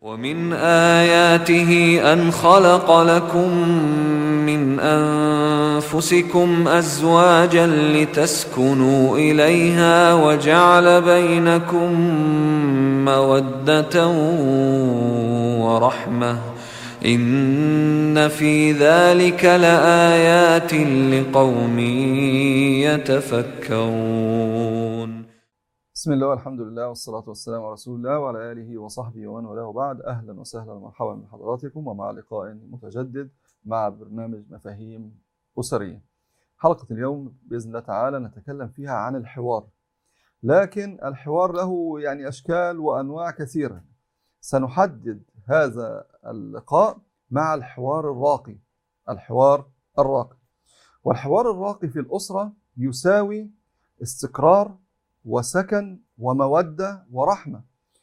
ومن آياته أن خلق لكم من أنفسكم أزواجا لتسكنوا إليها وجعل بينكم مودة ورحمة إن في ذلك لآيات لقوم يتفكرون بسم الله والحمد لله والصلاة والسلام على رسول الله وعلى آله وصحبه ومن والاه بعد أهلا وسهلا ومرحبا بحضراتكم ومع لقاء متجدد مع برنامج مفاهيم أسرية حلقة اليوم بإذن الله تعالى نتكلم فيها عن الحوار لكن الحوار له يعني أشكال وأنواع كثيرة سنحدد هذا اللقاء مع الحوار الراقي الحوار الراقي والحوار الراقي في الأسرة يساوي استقرار وسكن ومودة ورحمة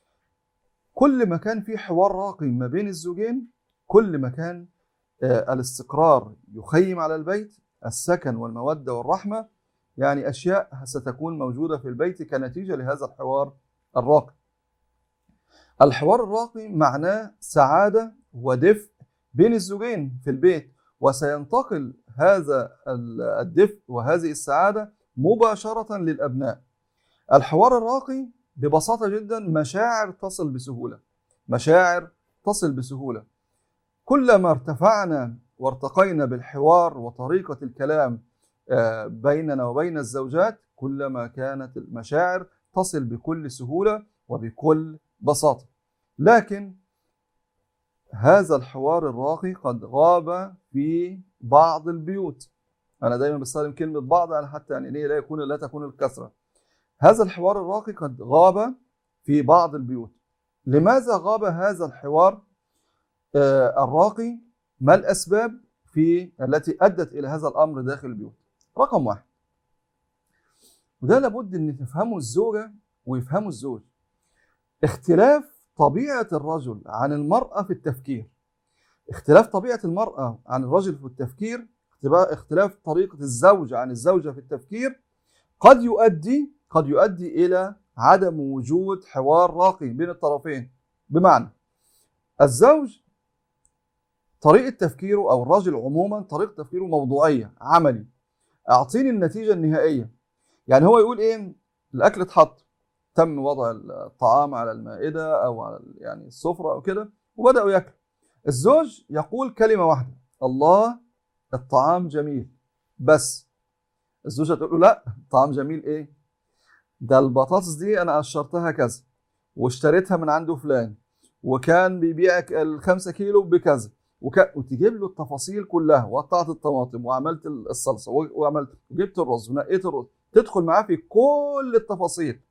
كل ما كان في حوار راقي ما بين الزوجين كل ما كان آه، الاستقرار يخيم على البيت السكن والمودة والرحمة يعني أشياء ستكون موجودة في البيت كنتيجة لهذا الحوار الراقي الحوار الراقي معناه سعادة ودفء بين الزوجين في البيت وسينتقل هذا الدفء وهذه السعادة مباشرة للأبناء الحوار الراقي ببساطة جدا مشاعر تصل بسهولة مشاعر تصل بسهولة كلما ارتفعنا وارتقينا بالحوار وطريقة الكلام آه، بيننا وبين الزوجات كلما كانت المشاعر تصل بكل سهولة وبكل بساطة لكن هذا الحوار الراقي قد غاب في بعض البيوت أنا دايما بستخدم كلمة بعض يعني حتى يعني لا يكون لا تكون الكثرة هذا الحوار الراقي قد غاب في بعض البيوت لماذا غاب هذا الحوار آه، الراقي ما الأسباب في التي أدت إلى هذا الأمر داخل البيوت رقم واحد وده لابد أن تفهمه الزوجة ويفهمه الزوج اختلاف طبيعة الرجل عن المرأة في التفكير اختلاف طبيعة المرأة عن الرجل في التفكير اختلاف طريقة الزوج عن الزوجة في التفكير قد يؤدي قد يؤدي إلى عدم وجود حوار راقي بين الطرفين بمعنى الزوج طريقة تفكيره أو الراجل عموما طريقة تفكيره موضوعية عملي أعطيني النتيجة النهائية يعني هو يقول إيه الأكل اتحط تم وضع الطعام على المائدة أو على يعني السفرة أو كده وبدأوا ياكلوا الزوج يقول كلمة واحدة الله الطعام جميل بس الزوجة تقول له لا الطعام جميل إيه ده البطاطس دي انا قشرتها كذا واشتريتها من عنده فلان وكان بيبيعك الخمسة كيلو بكذا وك... وتجيب له التفاصيل كلها وقطعت الطماطم وعملت الصلصه وعملت وجبت الرز ونقيت الرز تدخل معاه في كل التفاصيل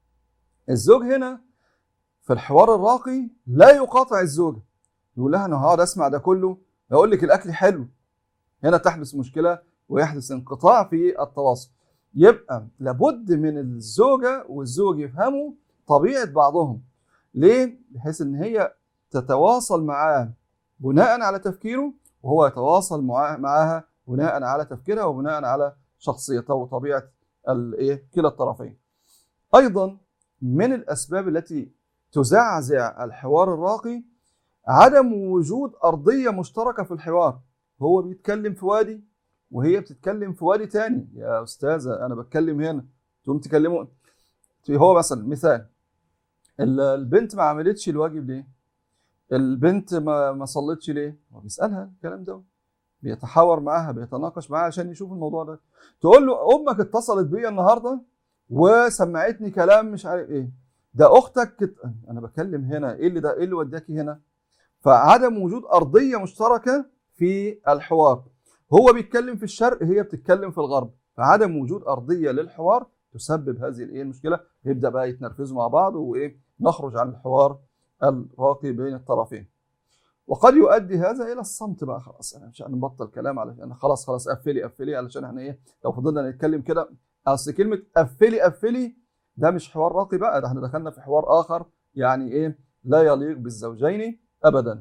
الزوج هنا في الحوار الراقي لا يقاطع الزوجه يقول لها انا هقعد اسمع ده كله اقول لك الاكل حلو هنا تحدث مشكله ويحدث انقطاع في التواصل يبقى لابد من الزوجة والزوج يفهموا طبيعة بعضهم ليه؟ بحيث ان هي تتواصل معاه بناء على تفكيره وهو يتواصل معاها بناء على تفكيرها وبناء على شخصيتها وطبيعة الايه كلا الطرفين. ايضا من الاسباب التي تزعزع الحوار الراقي عدم وجود ارضيه مشتركه في الحوار هو بيتكلم في وادي وهي بتتكلم في وادي تاني يا استاذه انا بتكلم هنا تقوم تكلمه هو مثلا مثال البنت ما عملتش الواجب ليه البنت ما ما صلتش ليه هو بيسالها الكلام ده بيتحاور معاها بيتناقش معاها عشان يشوف الموضوع ده تقول له امك اتصلت بيا النهارده وسمعتني كلام مش عارف ايه ده اختك كت... انا بكلم هنا ايه اللي ده ايه اللي وداكي هنا فعدم وجود ارضيه مشتركه في الحوار هو بيتكلم في الشرق هي بتتكلم في الغرب فعدم وجود ارضيه للحوار تسبب هذه الايه المشكله يبدا بقى يتنرفزوا مع بعض وايه نخرج عن الحوار الراقي بين الطرفين وقد يؤدي هذا الى الصمت بقى خلاص انا مش هنبطل كلام علشان خلاص خلاص قفلي قفلي علشان احنا ايه لو فضلنا نتكلم كده اصل كلمه قفلي قفلي ده مش حوار راقي بقى ده احنا دخلنا في حوار اخر يعني ايه لا يليق بالزوجين ابدا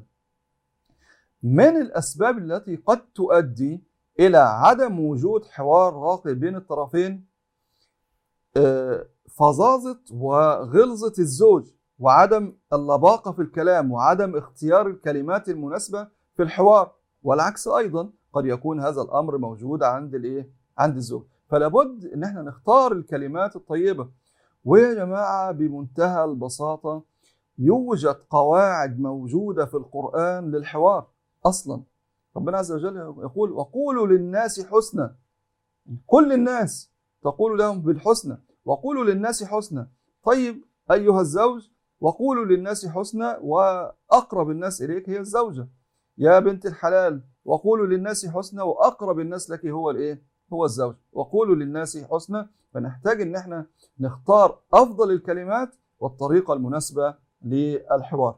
من الأسباب التي قد تؤدي إلى عدم وجود حوار راقي بين الطرفين آه، فظاظة وغلظة الزوج وعدم اللباقه في الكلام وعدم اختيار الكلمات المناسبه في الحوار والعكس ايضا قد يكون هذا الامر موجود عند الايه عند الزوج فلا بد ان احنا نختار الكلمات الطيبه ويا جماعه بمنتهى البساطه يوجد قواعد موجوده في القران للحوار اصلا ربنا عز وجل يقول وقولوا للناس حسنا كل الناس تقول لهم بالحسنى وقولوا للناس حسنا طيب ايها الزوج وقولوا للناس حسنا واقرب الناس اليك هي الزوجه يا بنت الحلال وقولوا للناس حسنا واقرب الناس لك هو الايه هو الزوج وقولوا للناس حسنا فنحتاج ان احنا نختار افضل الكلمات والطريقه المناسبه للحوار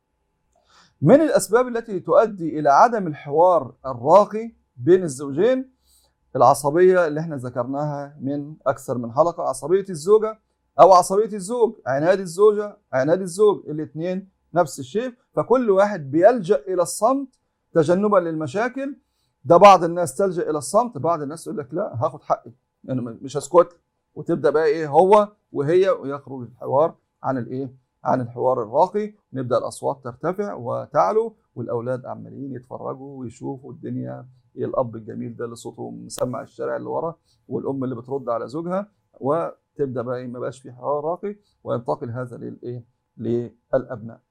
من الاسباب التي تؤدي الى عدم الحوار الراقي بين الزوجين العصبيه اللي احنا ذكرناها من اكثر من حلقه عصبيه الزوجه او عصبيه الزوج عناد الزوجه عناد الزوج الاثنين نفس الشيء فكل واحد بيلجا الى الصمت تجنبا للمشاكل ده بعض الناس تلجا الى الصمت بعض الناس يقول لك لا هاخد حقي يعني مش هسكت وتبدا بقى ايه هو وهي ويخرج الحوار عن الايه عن الحوار الراقي نبدا الاصوات ترتفع وتعلو والاولاد عمالين يتفرجوا ويشوفوا الدنيا ايه الاب الجميل ده اللي صوته مسمع الشارع اللي ورا والام اللي بترد على زوجها وتبدا بقى ما بقاش في حوار راقي وينتقل هذا للايه للابناء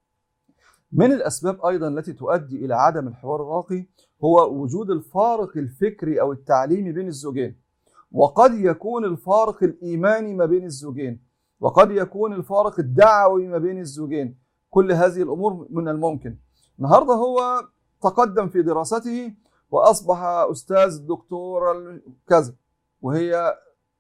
من الاسباب ايضا التي تؤدي الى عدم الحوار الراقي هو وجود الفارق الفكري او التعليمي بين الزوجين وقد يكون الفارق الايماني ما بين الزوجين وقد يكون الفارق الدعوي ما بين الزوجين كل هذه الامور من الممكن النهارده هو تقدم في دراسته واصبح استاذ دكتور كذا وهي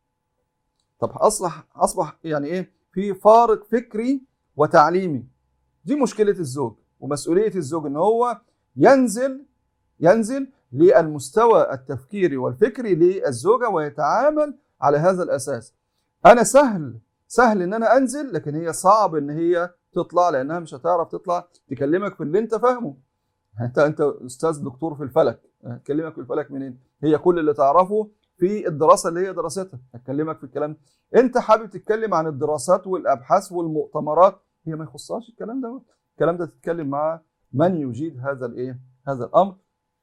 طب اصبح اصبح يعني ايه في فارق فكري وتعليمي دي مشكله الزوج ومسؤوليه الزوج ان هو ينزل ينزل للمستوى التفكيري والفكري للزوجه ويتعامل على هذا الاساس انا سهل سهل ان انا انزل لكن هي صعب ان هي تطلع لانها مش هتعرف تطلع تكلمك في اللي انت فاهمه انت انت استاذ دكتور في الفلك هتكلمك في الفلك منين هي كل اللي تعرفه في الدراسه اللي هي دراستها هتكلمك في الكلام انت حابب تتكلم عن الدراسات والابحاث والمؤتمرات هي ما يخصهاش الكلام ده الكلام ده تتكلم مع من يجيد هذا الايه هذا الامر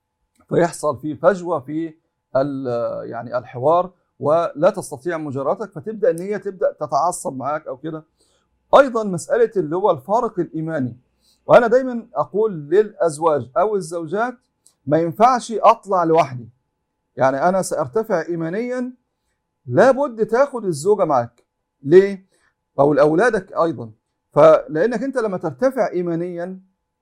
فيحصل فيه فجوه في يعني الحوار ولا تستطيع مجاراتك فتبدا ان هي تبدا تتعصب معاك او كده ايضا مساله اللي هو الفارق الايماني وانا دايما اقول للازواج او الزوجات ما ينفعش اطلع لوحدي يعني انا سارتفع ايمانيا لابد تاخد الزوجه معاك ليه او لاولادك ايضا فلانك انت لما ترتفع ايمانيا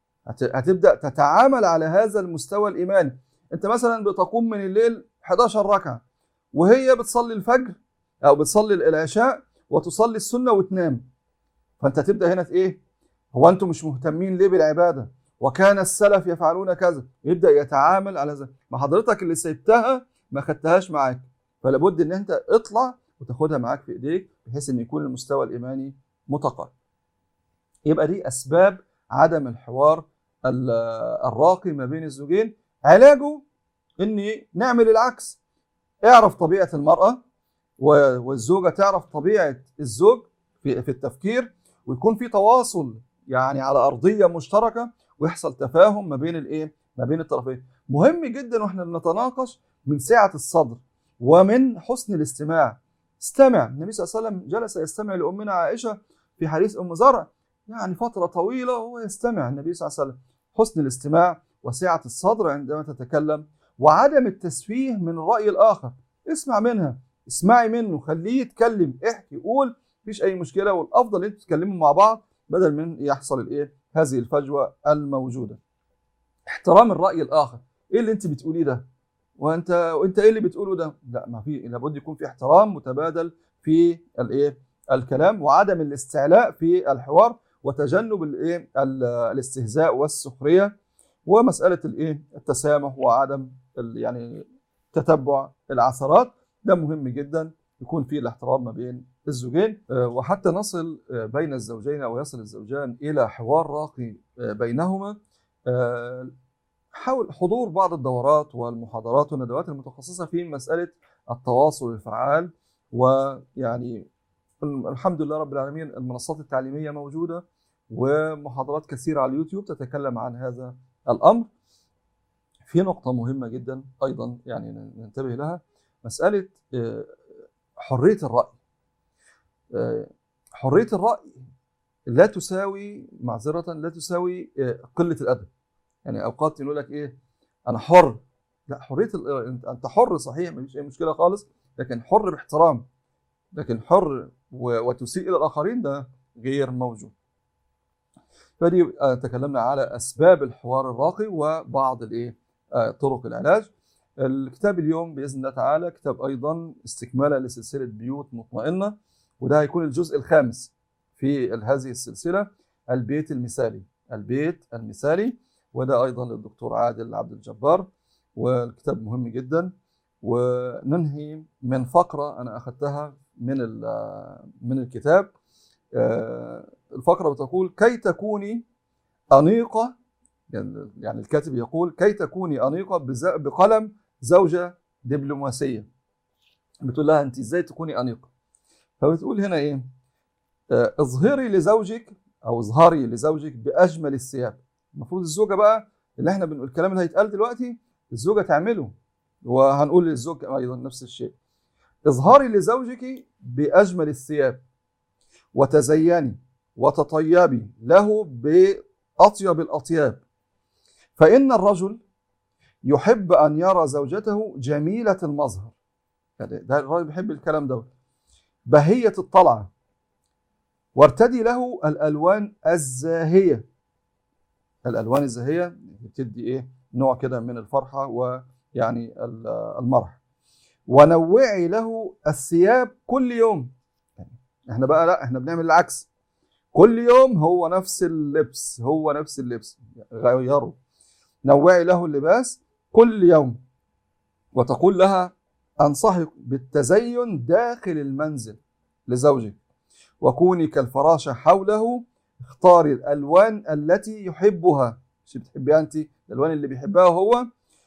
هتبدا تتعامل على هذا المستوى الايماني انت مثلا بتقوم من الليل 11 ركعه وهي بتصلي الفجر او بتصلي العشاء وتصلي السنه وتنام فانت تبدا هنا ايه هو انتم مش مهتمين ليه بالعباده وكان السلف يفعلون كذا يبدا يتعامل على ذلك ما حضرتك اللي سبتها ما خدتهاش معاك فلا بد ان انت اطلع وتاخدها معاك في ايديك بحيث ان يكون المستوى الايماني متقارب يبقى دي اسباب عدم الحوار الراقي ما بين الزوجين علاجه ان نعمل العكس اعرف طبيعه المراه والزوجه تعرف طبيعه الزوج في في التفكير ويكون في تواصل يعني على ارضيه مشتركه ويحصل تفاهم ما بين الايه ما بين الطرفين مهم جدا واحنا بنتناقش من سعه الصدر ومن حسن الاستماع استمع النبي صلى الله عليه وسلم جلس يستمع لامنا عائشه في حديث ام زرع يعني فتره طويله وهو يستمع النبي صلى الله عليه وسلم حسن الاستماع وسعه الصدر عندما تتكلم وعدم التسفيه من الراي الاخر اسمع منها اسمعي منه خليه يتكلم احكي قول مفيش اي مشكله والافضل انتوا تتكلموا مع بعض بدل من يحصل الايه هذه الفجوه الموجوده احترام الراي الاخر ايه اللي انت بتقوليه ده وانت وانت ايه اللي بتقوله ده لا ما في لابد يكون في احترام متبادل في الايه الكلام وعدم الاستعلاء في الحوار وتجنب الايه الاستهزاء والسخريه ومساله الايه التسامح وعدم يعني تتبع العثرات ده مهم جدا يكون في الاحترام ما بين الزوجين وحتى نصل بين الزوجين او يصل الزوجان الى حوار راقي بينهما حاول حضور بعض الدورات والمحاضرات والندوات المتخصصه في مساله التواصل الفعال ويعني الحمد لله رب العالمين المنصات التعليميه موجوده ومحاضرات كثيره على اليوتيوب تتكلم عن هذا الامر في نقطه مهمه جدا ايضا يعني ننتبه لها مساله آه، حريه الراي آه، حريه الراي لا تساوي معذره لا تساوي آه، قله الادب يعني اوقات يقول لك ايه انا حر لا حريه ال- انت حر صحيح مفيش اي مشكله خالص لكن حر باحترام لكن حر و- وتسيء الى الاخرين ده غير موجود فدي آه، تكلمنا على اسباب الحوار الراقي وبعض الايه آه، طرق العلاج الكتاب اليوم باذن الله تعالى كتاب ايضا استكمالا لسلسله بيوت مطمئنه وده هيكون الجزء الخامس في هذه السلسله البيت المثالي البيت المثالي وده ايضا للدكتور عادل عبد الجبار والكتاب مهم جدا وننهي من فقره انا اخذتها من ال- من الكتاب آه، الفقره بتقول كي تكوني انيقه يعني يعني الكاتب يقول كي تكوني انيقه بز- بقلم زوجه دبلوماسيه بتقول لها انت ازاي تكوني انيقه فبتقول هنا ايه آه، اظهري لزوجك او اظهري لزوجك باجمل الثياب المفروض الزوجه بقى اللي احنا بنقول الكلام اللي هيتقال دلوقتي الزوجه تعمله وهنقول للزوج ايضا نفس الشيء اظهري لزوجك باجمل الثياب وتزيني وتطيبي له باطيب الاطياب فان الرجل يحب ان يرى زوجته جميله المظهر يعني ده الراجل بيحب الكلام ده بهيه الطلعه وارتدي له الالوان الزاهيه الالوان الزاهيه بتدي ايه نوع كده من الفرحه ويعني ال- المرح ونوعي له الثياب كل يوم يعني احنا بقى لا احنا بنعمل العكس كل يوم هو نفس اللبس هو نفس اللبس غيره نوعي له اللباس كل يوم وتقول لها انصحك بالتزين داخل المنزل لزوجك وكوني كالفراشه حوله اختاري الالوان التي يحبها مش بتحبيها انت الالوان اللي بيحبها هو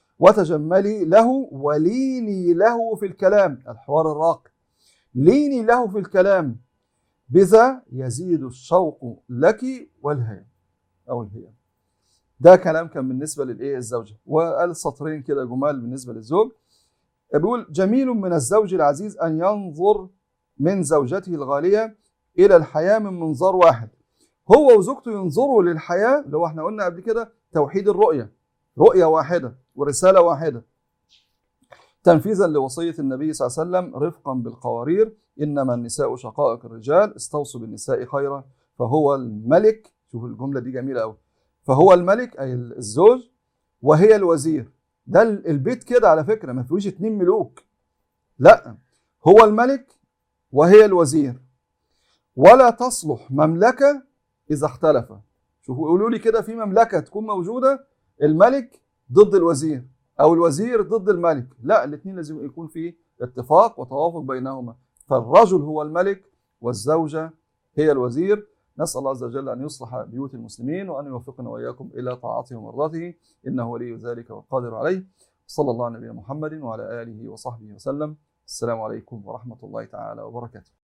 وتجملي له وليني له في الكلام الحوار الراقي ليني له في الكلام بذا يزيد الشوق لك والهيام او الهيام ده كلام كان بالنسبه للايه الزوجه وقال سطرين كده جمال بالنسبه للزوج بيقول جميل من الزوج العزيز ان ينظر من زوجته الغاليه الى الحياه من منظار واحد هو وزوجته ينظروا للحياه اللي هو احنا قلنا قبل كده توحيد الرؤيه رؤيه واحده ورساله واحده تنفيذا لوصيه النبي صلى الله عليه وسلم رفقا بالقوارير انما النساء شقائق الرجال استوصوا بالنساء خيرا فهو الملك شوف الجمله دي جميله قوي فهو الملك اي الزوج وهي الوزير ده البيت كده على فكره ما فيهوش اتنين ملوك لا هو الملك وهي الوزير ولا تصلح مملكه اذا اختلف شوفوا يقولوا لي كده في مملكه تكون موجوده الملك ضد الوزير او الوزير ضد الملك لا الاثنين لازم يكون في اتفاق وتوافق بينهما فالرجل هو الملك والزوجه هي الوزير نسال الله عز وجل ان يصلح بيوت المسلمين وان يوفقنا واياكم الى طاعته ومرضاته انه ولي ذلك والقادر عليه صلى الله على نبينا محمد وعلى اله وصحبه وسلم السلام عليكم ورحمه الله تعالى وبركاته